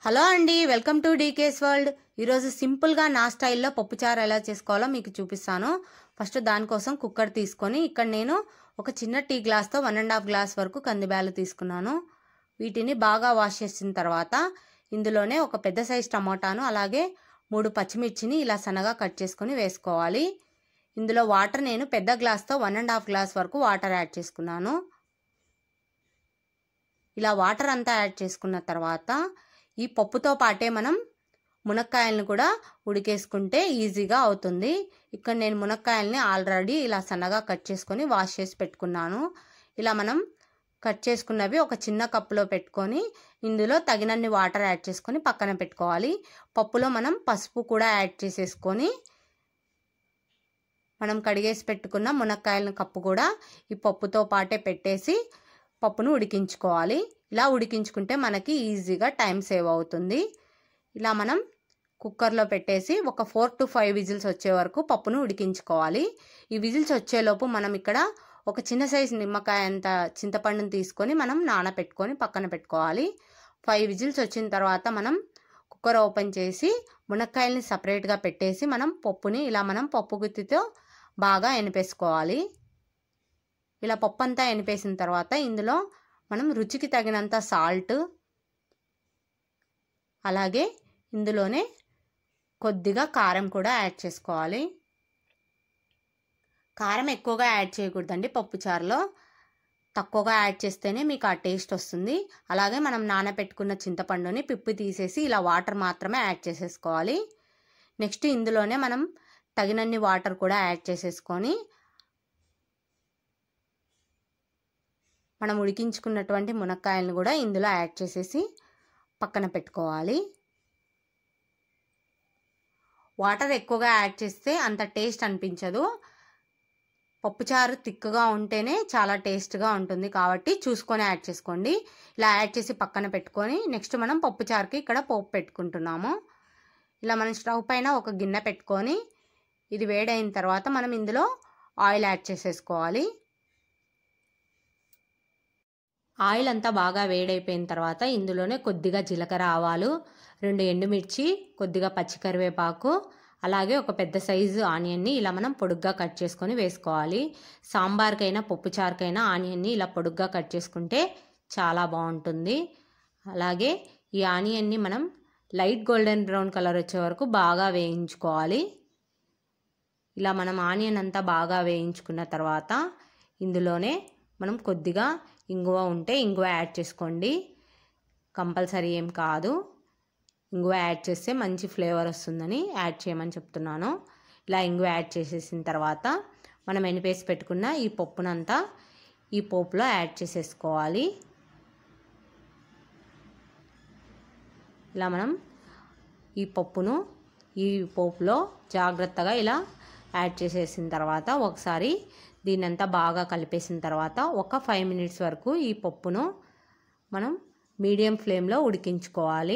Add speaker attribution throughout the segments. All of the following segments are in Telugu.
Speaker 1: హలో అండి వెల్కమ్ టు డీకేస్ వరల్డ్ ఈరోజు సింపుల్గా నా స్టైల్లో పప్పుచారు ఎలా చేసుకోవాలో మీకు చూపిస్తాను ఫస్ట్ దానికోసం కుక్కర్ తీసుకొని ఇక్కడ నేను ఒక చిన్న టీ గ్లాస్తో వన్ అండ్ హాఫ్ గ్లాస్ వరకు కందిబ్యాలు తీసుకున్నాను వీటిని బాగా వాష్ చేసిన తర్వాత ఇందులోనే ఒక పెద్ద సైజ్ టమోటాను అలాగే మూడు పచ్చిమిర్చిని ఇలా సన్నగా కట్ చేసుకొని వేసుకోవాలి ఇందులో వాటర్ నేను పెద్ద గ్లాస్తో వన్ అండ్ హాఫ్ గ్లాస్ వరకు వాటర్ యాడ్ చేసుకున్నాను ఇలా వాటర్ అంతా యాడ్ చేసుకున్న తర్వాత ఈ పప్పుతో పాటే మనం మునక్కాయలను కూడా ఉడికేసుకుంటే ఈజీగా అవుతుంది ఇక్కడ నేను మునక్కాయల్ని ఆల్రెడీ ఇలా సన్నగా కట్ చేసుకొని వాష్ చేసి పెట్టుకున్నాను ఇలా మనం కట్ చేసుకున్నవి ఒక చిన్న కప్పులో పెట్టుకొని ఇందులో తగినన్ని వాటర్ యాడ్ చేసుకొని పక్కన పెట్టుకోవాలి పప్పులో మనం పసుపు కూడా యాడ్ చేసేసుకొని మనం కడిగేసి పెట్టుకున్న మునక్కాయలను కప్పు కూడా ఈ పప్పుతో పాటే పెట్టేసి పప్పును ఉడికించుకోవాలి ఇలా ఉడికించుకుంటే మనకి ఈజీగా టైం సేవ్ అవుతుంది ఇలా మనం కుక్కర్లో పెట్టేసి ఒక ఫోర్ టు ఫైవ్ విజిల్స్ వచ్చే వరకు పప్పును ఉడికించుకోవాలి ఈ విజిల్స్ వచ్చేలోపు మనం ఇక్కడ ఒక చిన్న సైజు నిమ్మకాయ అంత చింతపండుని తీసుకొని మనం నానబెట్టుకొని పక్కన పెట్టుకోవాలి ఫైవ్ విజిల్స్ వచ్చిన తర్వాత మనం కుక్కర్ ఓపెన్ చేసి మునక్కాయల్ని సపరేట్గా పెట్టేసి మనం పప్పుని ఇలా మనం పప్పు గుత్తితో బాగా ఎనిపేసుకోవాలి ఇలా పప్పు అంతా ఎనిపేసిన తర్వాత ఇందులో మనం రుచికి తగినంత సాల్ట్ అలాగే ఇందులోనే కొద్దిగా కారం కూడా యాడ్ చేసుకోవాలి కారం ఎక్కువగా యాడ్ చేయకూడదండి పప్పుచారులో తక్కువగా యాడ్ చేస్తేనే మీకు ఆ టేస్ట్ వస్తుంది అలాగే మనం నానబెట్టుకున్న చింతపండుని పిప్పి తీసేసి ఇలా వాటర్ మాత్రమే యాడ్ చేసేసుకోవాలి నెక్స్ట్ ఇందులోనే మనం తగినన్ని వాటర్ కూడా యాడ్ చేసేసుకొని మనం ఉడికించుకున్నటువంటి మునక్కాయలను కూడా ఇందులో యాడ్ చేసేసి పక్కన పెట్టుకోవాలి వాటర్ ఎక్కువగా యాడ్ చేస్తే అంత టేస్ట్ అనిపించదు పప్పుచారు తిక్కుగా ఉంటేనే చాలా టేస్ట్గా ఉంటుంది కాబట్టి చూసుకొని యాడ్ చేసుకోండి ఇలా యాడ్ చేసి పక్కన పెట్టుకొని నెక్స్ట్ మనం పప్పుచారుకి ఇక్కడ పోపు పెట్టుకుంటున్నాము ఇలా మనం స్టవ్ పైన ఒక గిన్నె పెట్టుకొని ఇది వేడైన తర్వాత మనం ఇందులో ఆయిల్ యాడ్ చేసేసుకోవాలి ఆయిల్ అంతా బాగా వేడైపోయిన తర్వాత ఇందులోనే కొద్దిగా జీలకర్ర ఆవాలు రెండు ఎండుమిర్చి కొద్దిగా పచ్చికరివేపాకు అలాగే ఒక పెద్ద సైజు ఆనియన్ని ఇలా మనం పొడుగ్గా కట్ చేసుకొని వేసుకోవాలి సాంబార్కైనా పప్పుచారుకైనా ఆనియన్ని ఇలా పొడుగ్గా కట్ చేసుకుంటే చాలా బాగుంటుంది అలాగే ఈ ఆనియన్ని మనం లైట్ గోల్డెన్ బ్రౌన్ కలర్ వచ్చే వరకు బాగా వేయించుకోవాలి ఇలా మనం ఆనియన్ అంతా బాగా వేయించుకున్న తర్వాత ఇందులోనే మనం కొద్దిగా ఇంగువ ఉంటే ఇంగువ యాడ్ చేసుకోండి కంపల్సరీ ఏం కాదు ఇంగువ యాడ్ చేస్తే మంచి ఫ్లేవర్ వస్తుందని యాడ్ చేయమని చెప్తున్నాను ఇలా ఇంగువ యాడ్ చేసేసిన తర్వాత మనం ఎనిపేసి పెట్టుకున్న ఈ పప్పునంతా ఈ పోపులో యాడ్ చేసేసుకోవాలి ఇలా మనం ఈ పప్పును ఈ పోపులో జాగ్రత్తగా ఇలా యాడ్ చేసేసిన తర్వాత ఒకసారి దీన్నంతా బాగా కలిపేసిన తర్వాత ఒక ఫైవ్ మినిట్స్ వరకు ఈ పప్పును మనం మీడియం ఫ్లేమ్లో ఉడికించుకోవాలి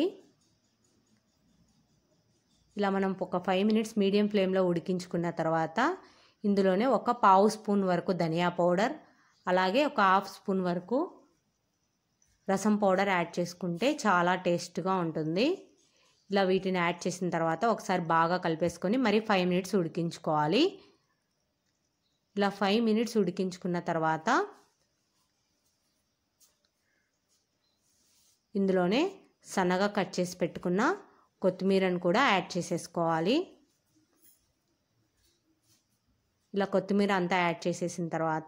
Speaker 1: ఇలా మనం ఒక ఫైవ్ మినిట్స్ మీడియం ఫ్లేమ్లో ఉడికించుకున్న తర్వాత ఇందులోనే ఒక పావు స్పూన్ వరకు ధనియా పౌడర్ అలాగే ఒక హాఫ్ స్పూన్ వరకు రసం పౌడర్ యాడ్ చేసుకుంటే చాలా టేస్ట్గా ఉంటుంది ఇలా వీటిని యాడ్ చేసిన తర్వాత ఒకసారి బాగా కలిపేసుకొని మరి ఫైవ్ మినిట్స్ ఉడికించుకోవాలి ఇలా ఫైవ్ మినిట్స్ ఉడికించుకున్న తర్వాత ఇందులోనే సన్నగా కట్ చేసి పెట్టుకున్న కొత్తిమీరను కూడా యాడ్ చేసేసుకోవాలి ఇలా కొత్తిమీర అంతా యాడ్ చేసేసిన తర్వాత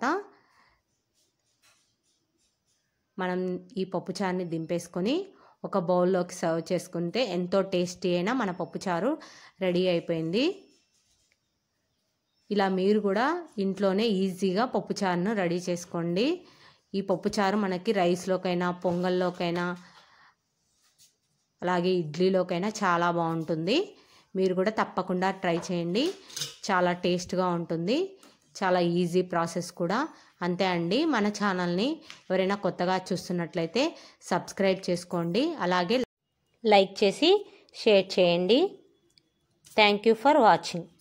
Speaker 1: మనం ఈ పప్పుచారుని దింపేసుకొని ఒక బౌల్లోకి సర్వ్ చేసుకుంటే ఎంతో టేస్టీ అయినా మన పప్పుచారు రెడీ అయిపోయింది ఇలా మీరు కూడా ఇంట్లోనే ఈజీగా పప్పుచారును రెడీ చేసుకోండి ఈ పప్పుచారు మనకి రైస్లోకైనా పొంగల్లోకైనా అలాగే ఇడ్లీలోకైనా చాలా బాగుంటుంది మీరు కూడా తప్పకుండా ట్రై చేయండి చాలా టేస్ట్గా ఉంటుంది చాలా ఈజీ ప్రాసెస్ కూడా అంతే అండి మన ఛానల్ని ఎవరైనా కొత్తగా చూస్తున్నట్లయితే సబ్స్క్రైబ్ చేసుకోండి అలాగే లైక్ చేసి షేర్ చేయండి థ్యాంక్ యూ ఫర్ వాచింగ్